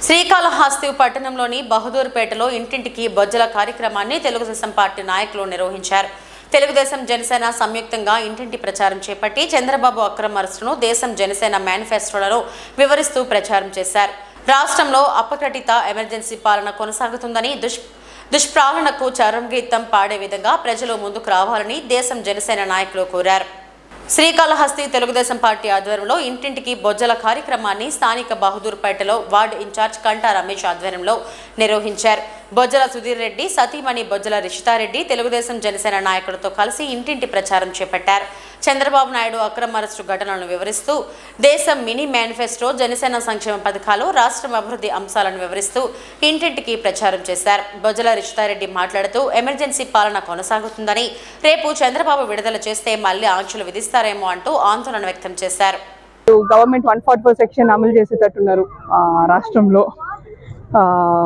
శ్రీకాళహస్తి పట్టణంలోని బహదూర్పేటలో ఇంటింటికి బొజ్జల కార్యక్రమాన్ని తెలుగుదేశం పార్టీ నాయకులు నిర్వహించారు తెలుగుదేశం జనసేన సంయుక్తంగా ఇంటింటి ప్రచారం చేపట్టి చంద్రబాబు అక్రమ అరెస్టును దేశం జనసేన మేనిఫెస్టోలలో వివరిస్తూ ప్రచారం చేశారు రాష్ట్రంలో అపకటిత ఎమర్జెన్సీ పాలన కొనసాగుతుందని దుష్ దుష్ప్రాలనకు చరంగీతం పాడే విధంగా ప్రజలు ముందుకు రావాలని దేశం జనసేన నాయకులు కోరారు శ్రీకాళహస్తి తెలుగుదేశం పార్టీ ఆధ్వర్యంలో ఇంటింటికి బొజ్జల కార్యక్రమాన్ని స్థానిక బహదూర్పేటలో వార్డు ఇన్ఛార్జ్ కంటా రమేష్ ఆధ్వర్యంలో నిర్వహించారు బొజ్జల సుధీర్ రెడ్డి సతీమణి బొజ్జల రిషితారెడ్డి తెలుగుదేశం జనసేన నాయకులతో కలిసి ఇంటింటి ప్రచారం చేపట్టారు చంద్రబాబు నాయుడు అక్రమ అరెస్టు ఘటనలను వివరిస్తూ దేశం మినీ మేనిఫెస్టో జనసేన సంక్షేమ పథకాలు రాష్ట్రం అభివృద్ధి అంశాలను వివరిస్తూ ఇంటింటికి ప్రచారం చేశారు బొజ్జల రిషితారెడ్డి మాట్లాడుతూ ఎమర్జెన్సీ పాలన కొనసాగుతుందని రేపు చంద్రబాబు విడుదల చేస్తే మళ్లీ ఆంక్షలు విధిస్తారేమో అంటూ ఆందోళన వ్యక్తం చేశారు government one forty four section అమలు చేసేటట్టున్నారు ఆ, రాష్ట్రంలో ఆ,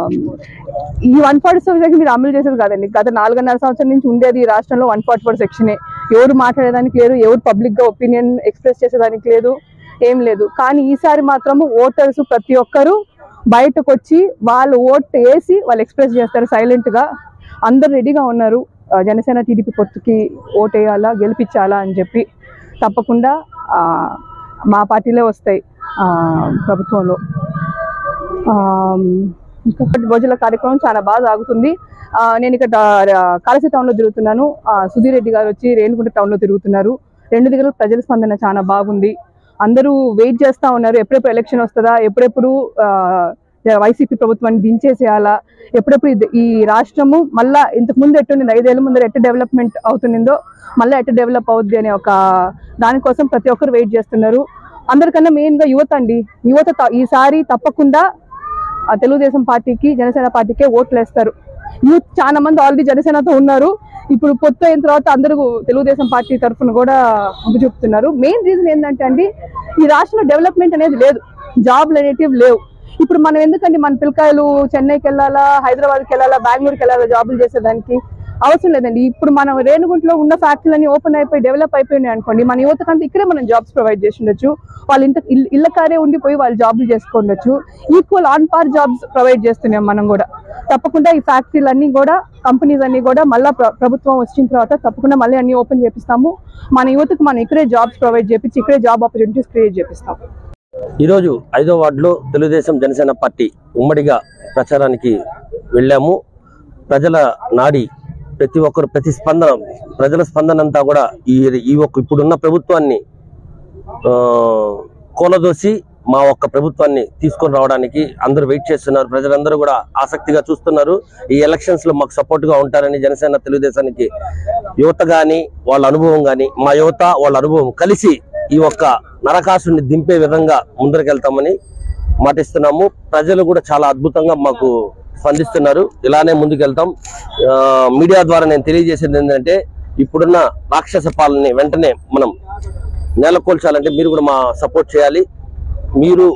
ఈ వన్ ఫార్టీ ఫోర్ సెక్షన్ మీరు అమలు చేసేది కాదండి గత నాలుగున్నర సంవత్సరం నుంచి ఉండేది ఈ రాష్ట్రంలో వన్ ఫార్టీ ఫోర్ సెక్షనే ఎవరు మాట్లాడేదానికి లేదు ఎవరు పబ్లిక్ గా ఒపీనియన్ ఎక్స్ప్రెస్ చేసేదానికి లేదు ఏం లేదు కానీ ఈసారి మాత్రము ఓటర్స్ ప్రతి ఒక్కరు బయటకు వచ్చి వాళ్ళు ఓట్ వేసి వాళ్ళు ఎక్స్ప్రెస్ చేస్తారు సైలెంట్ గా అందరు రెడీగా ఉన్నారు ఆ, జనసేన టీడీపీ పొత్తుకి ఓట్ వేయాలా గెలిపించాలా అని చెప్పి తప్పకుండా ఆ, మా పార్టీలే వస్తాయి ఆ, ప్రభుత్వంలో ఆ, ఇంకా భోజన కార్యక్రమం చాలా బాగా సాగుతుంది ఆ, నేను ఇక్కడ కాళసి టౌన్లో తిరుగుతున్నాను ఆ, సుధీర్ రెడ్డి గారు వచ్చి రేణుగుంట టౌన్లో తిరుగుతున్నారు రెండు దగ్గర ప్రజల స్పందన చాలా బాగుంది అందరూ వెయిట్ చేస్తూ ఉన్నారు ఎప్పుడెప్పుడు ఎలక్షన్ వస్తుందా ఎప్పుడెప్పుడు ఆ, వైసీపీ ప్రభుత్వాన్ని దించేసేయాలా ఎప్పుడెప్పుడు ఇది- ఈ రాష్ట్రము మళ్ళా ఇంతకు ముందు ఎట్టుండింది ఐదేళ్ల ముందర ఎట్ట డెవలప్మెంట్ అవుతుందో మళ్ళీ ఎట్ట డెవలప్ అవుద్ది అనే ఒక దానికోసం ప్రతి ఒక్కరు వెయిట్ చేస్తున్నారు అందరికన్నా మెయిన్ గా యువత అండి యువత త- ఈసారి తప్పకుండా ఆ తెలుగుదేశం పార్టీకి జనసేన పార్టీకే ఓట్లు వేస్తారు యూత్ చాలా మంది ఆల్రెడీ జనసేనతో ఉన్నారు ఇప్పుడు పొత్తు అయిన తర్వాత అందరూ తెలుగుదేశం పార్టీ తరఫున కూడా మొగ్గు చూపుతున్నారు మెయిన్ రీజన్ ఏంటంటే అండి ఈ రాష్ట్రంలో డెవలప్మెంట్ అనేది లేదు జాబ్లు అనేటివి లేవు ఇప్పుడు మనం ఎందుకండి మన పిల్లకాయలు చెన్నైకి వెళ్ళాలా హైదరాబాద్కి వెళ్ళాలా బెంగళూరుకి వెళ్ళాలా జాబులు చేసేదానికి అవసరం లేదండి ఇప్పుడు మనం రేణుగుంటలో ఉన్న ఫ్యాక్టరీలన్నీ ఓపెన్ అయిపోయి డెవలప్ అయిపోయినాయి అనుకోండి మన యువతకంతా ఇక్కడే మనం జాబ్స్ ప్రొవైడ్ చేసి ఉండొచ్చు వాళ్ళ ఇంట ఇల్- ఇళ్ళ కారే ఉండిపోయి వాళ్ళు జాబ్లు చేసుకోవచ్చు equal on par jobs provide చేస్తున్నాం మనం కూడా తప్పకుండా ఈ ఫ్యాక్టరీలన్నీ కూడా కంపెనీస్ అన్ని కూడా మళ్ళీ ప్రభుత్వం వచ్చిన తర్వాత తప్పకుండా మళ్ళీ అన్ని ఓపెన్ చేపిస్తాము మన యువతకు మనం ఇక్కడే జాబ్స్ ప్రొవైడ్ చేపించి ఇక్కడే జాబ్ ఆపర్చునిటీస్ క్రియేట్ చేపిస్తాం ఈరోజు ఐదో వార్డులో తెలుగుదేశం జనసేన పార్టీ ఉమ్మడిగా ప్రచారానికి వెళ్ళాము ప్రజల నాడి ప్రతి ఒక్కరు ప్రతి స్పందన ప్రజల స్పందన అంతా కూడా ఈ ఈ ఒక్క ఇప్పుడున్న ప్రభుత్వాన్ని ఆ, కూలదోసి మా ఒక్క ప్రభుత్వాన్ని తీసుకొని రావడానికి అందరూ వెయిట్ చేస్తున్నారు ప్రజలందరూ కూడా ఆసక్తిగా చూస్తున్నారు ఈ ఎలక్షన్స్ లో మాకు సపోర్ట్ గా ఉంటారని జనసేన తెలుగుదేశానికి యువత గాని వాళ్ళ అనుభవం గాని మా యువత వాళ్ళ అనుభవం కలిసి ఈ ఒక్క నరకాసుని దింపే విధంగా ముందరకెళ్తామని మాటిస్తున్నాము ప్రజలు కూడా చాలా అద్భుతంగా మాకు స్పందిస్తున్నారు ఇలానే ముందుకెళ్తాం ఆ, మీడియా ద్వారా నేను తెలియజేసేది ఏంటంటే ఇప్పుడున్న రాక్షస పాలనని వెంటనే మనం నెలకొల్చాలంటే మీరు కూడా మా సపోర్ట్ చేయాలి మీరు